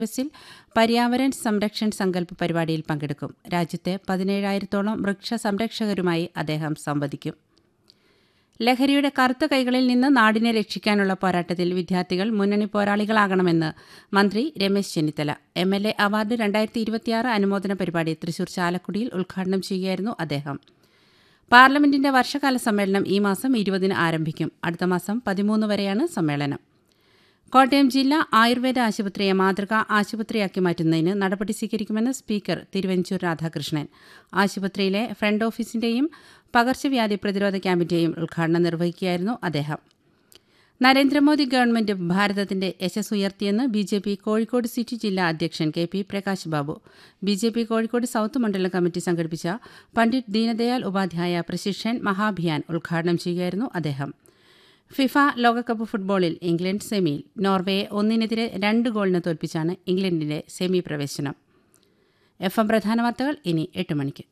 ബസിൽ പര്യാവരൺ സംരക്ഷൺ സങ്കല്പ് പരിപാടിയിൽ പങ്കെടുക്കും രാജ്യത്തെ പതിനേഴായിരത്തോളം വൃക്ഷ സംരക്ഷകരുമായി അദ്ദേഹം സംവദിക്കും ലഹരിയുടെ കറുത്ത കൈകളിൽ നിന്ന് നാടിനെ രക്ഷിക്കാനുള്ള പോരാട്ടത്തിൽ വിദ്യാർത്ഥികൾ മുന്നണി പോരാളികളാകണമെന്ന് മന്ത്രി Ramesh Chennithala M L A award രണ്ടായിരത്തി ഇരുപത്തിയാറ് അനുമോദന പരിപാടി തൃശൂർ ചാലക്കുടിയിൽ ഉദ്ഘാടനം ചെയ്യുകയായിരുന്നു അദ്ദേഹം പാർലമെന്റിന്റെ വർഷകാല സമ്മേളനം ഈ മാസം ഇരുപതിന് ആരംഭിക്കും അടുത്ത മാസം പതിമൂന്ന് വരെയാണ് സമ്മേളനം കോട്ടയം ജില്ലാ ആയുർവേദ ആശുപത്രിയെ മാതൃകാ ആശുപത്രിയാക്കി മാറ്റുന്നതിന് നടപടി സ്വീകരിക്കുമെന്ന് സ്പീക്കർ തിരുവഞ്ചൂർ രാധാകൃഷ്ണൻ ആശുപത്രിയിലെ ഫ്രണ്ട് ഓഫീസിന്റെയും പകർച്ചവ്യാധി പ്രതിരോധ ക്യാമ്പിന്റെയും ഉദ്ഘാടനം നിർവഹിക്കുകയായിരുന്നു അദ്ദേഹം നരേന്ദ്രമോദി ഗവൺമെന്റ് ഭാരതത്തിന്റെ യശസ് ഉയർത്തിയെന്ന് B J P Kozhikode city ജില്ലാ അധ്യക്ഷൻ K P Prakash Babu B J P Kozhikode south മണ്ഡലം കമ്മിറ്റി സംഘടിപ്പിച്ച പണ്ഡിറ്റ് ദീനദയാൽ ഉപാധ്യായ പ്രശിക്ഷൻ മഹാഭിയാൻ ഉദ്ഘാടനം ചെയ്യുകയായിരുന്നു അദ്ദേഹം ഫിഫ ലോകകപ്പ് ഫുട്ബോളിൽ ഇംഗ്ലണ്ട് സെമിയിൽ നോർവേയെ ഒന്നിനെതിരെ രണ്ട് ഗോളിന് തോൽപ്പിച്ചാണ് ഇംഗ്ലണ്ടിന്റെ സെമി പ്രവേശനം എഫ് എം പ്രധാന വാർത്തകൾ ഇനി എട്ട് മണിക്ക്